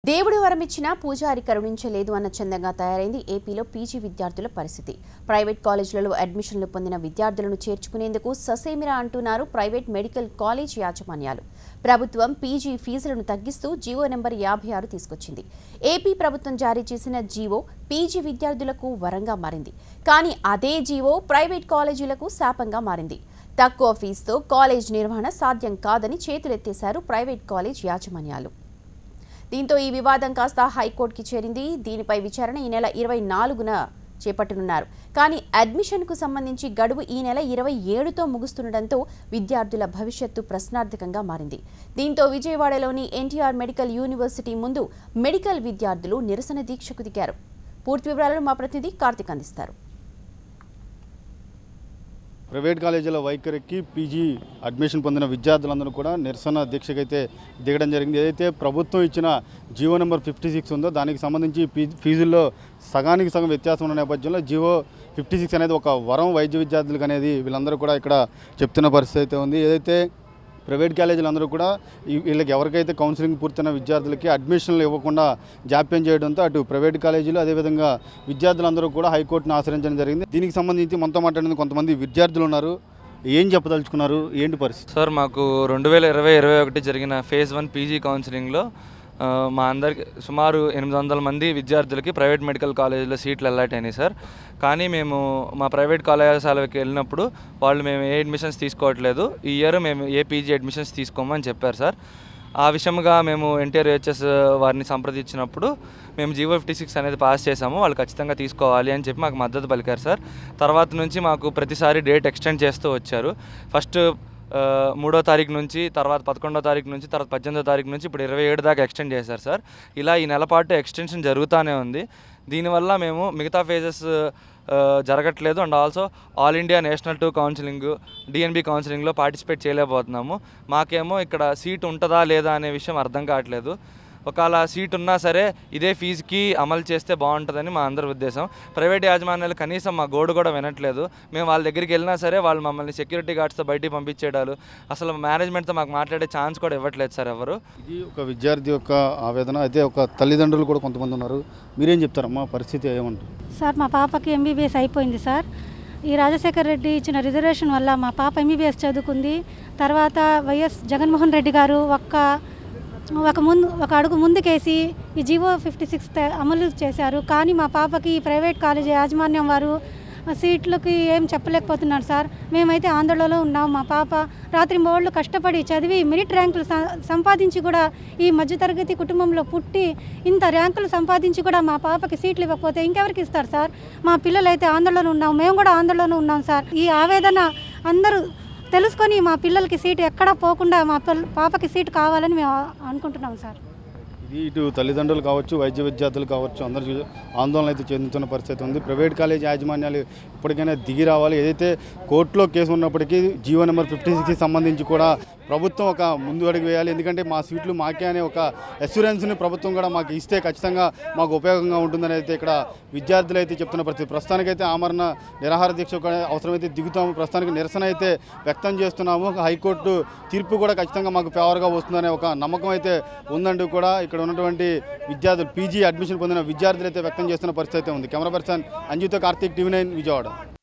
దేవుడు వరమిచ్చినా పూజారి కరుణించలేదు అన్న చందంగా తయారైంది ఏపీలో పీజీ విద్యార్థుల పరిస్థితి ప్రైవేట్ కాలేజీలలో అడ్మిషన్లు పొందిన విద్యార్థులను చేర్చుకునేందుకు ససేమిరా అంటున్నారు ప్రైవేట్ మెడికల్ కాలేజ్ యాజమాన్యాలు ప్రభుత్వం పీజీ ఫీజులను తగ్గిస్తూ జీవో నెంబర్ యాభై ఆరు తీసుకొచ్చింది ఏపీ ప్రభుత్వం జారీ చేసిన జీవో పీజీ విద్యార్థులకు వరంగా మారింది కానీ అదే జీవో ప్రైవేట్ కాలేజీలకు శాపంగా మారింది తక్కువ ఫీజుతో కాలేజ్ నిర్వహణ సాధ్యం కాదని చేతులెత్తేశారు ప్రైవేట్ కాలేజ్ యాజమాన్యాలు దీంతో ఈ వివాదం కాస్త హైకోర్టుకి చేరింది దీనిపై విచారణ ఈ నెల ఇరవై నాలుగున చేపట్టనున్నారు కానీ అడ్మిషన్కు సంబంధించి గడువు ఈ నెల ఇరవై ఏడుతో ముగుస్తుండటంతో విద్యార్థుల భవిష్యత్తు ప్రశ్నార్థకంగా మారింది దీంతో విజయవాడలోని ఎన్టీఆర్ మెడికల్ యూనివర్సిటీ ముందు మెడికల్ విద్యార్థులు నిరసన దీక్షకు దిగారు పూర్తి వివరాలను మా ప్రతినిధి కార్తిక్ అందిస్తారు ప్రైవేట్ కాలేజీల వైఖరికి పీజీ అడ్మిషన్ పొందిన విద్యార్థులందరూ కూడా నిరసన దీక్షకైతే దిగడం జరిగింది ఏదైతే ప్రభుత్వం ఇచ్చిన జీవో నెంబర్ ఫిఫ్టీ సిక్స్ ఉందో దానికి సంబంధించి ఫీ- ఫీజుల్లో సగానికి సగం వ్యత్యాసం ఉన్న నేపథ్యంలో జీవో ఫిఫ్టీ సిక్స్ అనేది ఒక వరం వైద్య విద్యార్థులకు అనేది వీళ్ళందరూ కూడా ఇక్కడ చెప్తున్న పరిస్థితి అయితే ఉంది ఏదైతే ప్రైవేట్ కాలేజీలు అందరూ కూడా ఈ- వీళ్ళకి ఎవరికైతే కౌన్సిలింగ్ పూర్తయిన విద్యార్థులకి అడ్మిషన్లు ఇవ్వకుండా జాప్యం చేయడంతో అటు ప్రైవేట్ కాలేజీలు అదేవిధంగా విద్యార్థులందరూ కూడా హైకోర్టును ఆశ్రయించడం జరిగింది దీనికి సంబంధించి మనతో మాట్లాడిన కొంతమంది విద్యార్థులు ఉన్నారు ఏం చెప్పదలుచుకున్నారు ఏంటి పరిస్థితి సార్ మాకు రెండు వేల ఇరవై ఇరవై ఒకటి జరిగిన ఫేజ్ వన్ పీజీ కౌన్సిలింగ్లో ఆ, మా అందరికి సుమారు ఎనిమిది వందల మంది విద్యార్థులకి ప్రైవేట్ మెడికల్ కాలేజీలో సీట్లు అలాట్ అయినాయి సార్ కానీ మేము మా ప్రైవేట్ కళాశాలకి వెళ్ళినప్పుడు వాళ్ళు మేము ఏ అడ్మిషన్స్ తీసుకోవట్లేదు ఈ ఇయర్ మేము ఏ పీజీ అడ్మిషన్స్ తీసుకోమని చెప్పారు సార్ ఆ విషయంగా మేము ఎన్టీఆర్ హెచ్ఎస్ వారిని సంప్రదించినప్పుడు మేము జీవో ఫిఫ్టీ సిక్స్ అనేది పాస్ చేసాము వాళ్ళు ఖచ్చితంగా తీసుకోవాలి అని చెప్పి మాకు మద్దతు పలికారు సార్ తర్వాత నుంచి మాకు ప్రతిసారి డేట్ ఎక్స్టెండ్ చేస్తూ వచ్చారు ఫస్ట్ ఆ, మూడో తారీఖు నుంచి తర్వాత పదకొండో తారీఖు నుంచి తర్వాత పద్దెనిమిదో తారీఖు నుంచి ఇప్పుడు ఇరవై ఏడు దాకా ఎక్స్టెండ్ చేశారు సార్ ఇలా ఈ నెల పాటు ఎక్స్టెన్షన్ జరుగుతూనే ఉంది దీనివల్ల మేము మిగతా ఫేజెస్ జరగట్లేదు and also all India national two counselling DNB కౌన్సిలింగ్లో పార్టిసిపేట్ చేయలేకపోతున్నాము మాకేమో ఇక్కడ సీట్ ఉంటుందా లేదా అనే విషయం అర్థం కావట్లేదు ఒకవేళ సీట్ ఉన్నా సరే ఇదే ఫీజుకి అమలు చేస్తే బాగుంటుందని మా అందరి ఉద్దేశం ప్రైవేట్ యాజమాన్యాలు కనీసం మా గోడు కూడా వినట్లేదు మేము వాళ్ళ దగ్గరికి వెళ్ళినా సరే వాళ్ళు మమ్మల్ని సెక్యూరిటీ గార్డ్స్తో బయటికి పంపించేయడాలు అసలు మేనేజ్మెంట్తో మాకు మాట్లాడే ఛాన్స్ కూడా ఇవ్వట్లేదు సార్ ఎవరు ఇది ఒక విద్యార్థి యొక్క ఆవేదన అయితే ఒక తల్లిదండ్రులు కూడా కొంతమంది ఉన్నారు మీరేం చెప్తారమ్మా పరిస్థితి ఏమంటారు సార్ మా పాపకి ఎంబీబీఎస్ అయిపోయింది సార్ ఈ రాజశేఖర్ రెడ్డి ఇచ్చిన రిజర్వేషన్ వల్ల మా పాప ఎంబీబీఎస్ చదువుకుంది తర్వాత వైఎస్ జగన్మోహన్ రెడ్డి గారు ఒక్క ఒక ముందు ఒక అడుగు ముందుకేసి ఈ జీవో ఫిఫ్టీ సిక్స్ అమలు చేశారు కానీ మా పాపకి ఈ ప్రైవేట్ కాలేజీ యాజమాన్యం వారు ఆ సీట్లకి ఏం చెప్పలేకపోతున్నారు సార్ మేమైతే ఆందోళనలో ఉన్నాం మా పాప రాత్రి మోళ్ళు కష్టపడి చదివి మెరిట్ ర్యాంకులు స- సంపాదించి కూడా ఈ మధ్యతరగతి కుటుంబంలో పుట్టి ఇంత ర్యాంకులు సంపాదించి కూడా మా పాపకి సీట్లు ఇవ్వకపోతే ఇంకెవరికి ఇస్తారు సార్ మా పిల్లలైతే ఆందోళన ఉన్నాం మేము కూడా ఆందోళన ఉన్నాం సార్ ఈ ఆవేదన అందరూ తెలుసుకొని మా పిల్లలకి సీటు ఎక్కడా పోకుండా మా పిల్ల పాపకి సీటు కావాలని మేము ఆ- అనుకుంటున్నాం సార్ ఇది ఇటు తల్లిదండ్రులు కావచ్చు వైద్య విద్యార్థులు కావచ్చు అందరూ చూ- ఆందోళన అయితే చెందుతున్న పరిస్థితి ఉంది ప్రైవేట్ కాలేజ్ యాజమాన్యాలు ఇప్పటికైనా దిగి రావాలి ఏదైతే కోర్టులో కేసు ఉన్నప్పటికీ జీవో నెంబర్ ఫిఫ్టీ సిక్స్కి సంబంధించి కూడా ప్రభుత్వం ఒక ముందు అడుగు వేయాలి ఎందుకంటే మా సీట్లు మాకే అనే ఒక అష్యూరెన్స్ని ప్రభుత్వం కూడా మాకు ఇస్తే ఖచ్చితంగా మాకు ఉపయోగంగా ఉంటుందని అయితే ఇక్కడ విద్యార్థులు అయితే చెప్తున్న పరిస్థితి ప్రస్తుతానికైతే ఆమరణ నిరాహార దీక్ష కూడా అవసరమైతే దిగుతాము ప్రస్తుతానికి నిరసన అయితే వ్యక్తం చేస్తున్నాము హైకోర్టు తీర్పు కూడా ఖచ్చితంగా మాకు ఫేవర్గా వస్తుందనే ఒక నమ్మకం అయితే ఉందంటూ కూడా ఇక్కడ ఉన్నటువంటి విద్యార్థులు పీజీ అడ్మిషన్ పొందిన విద్యార్థులు అయితే వ్యక్తం చేస్తున్న పరిస్థితి అయితే ఉంది కెమెరా పర్సన్ అంజితో కార్తీక్ టీవీ నైన్ విజయవాడ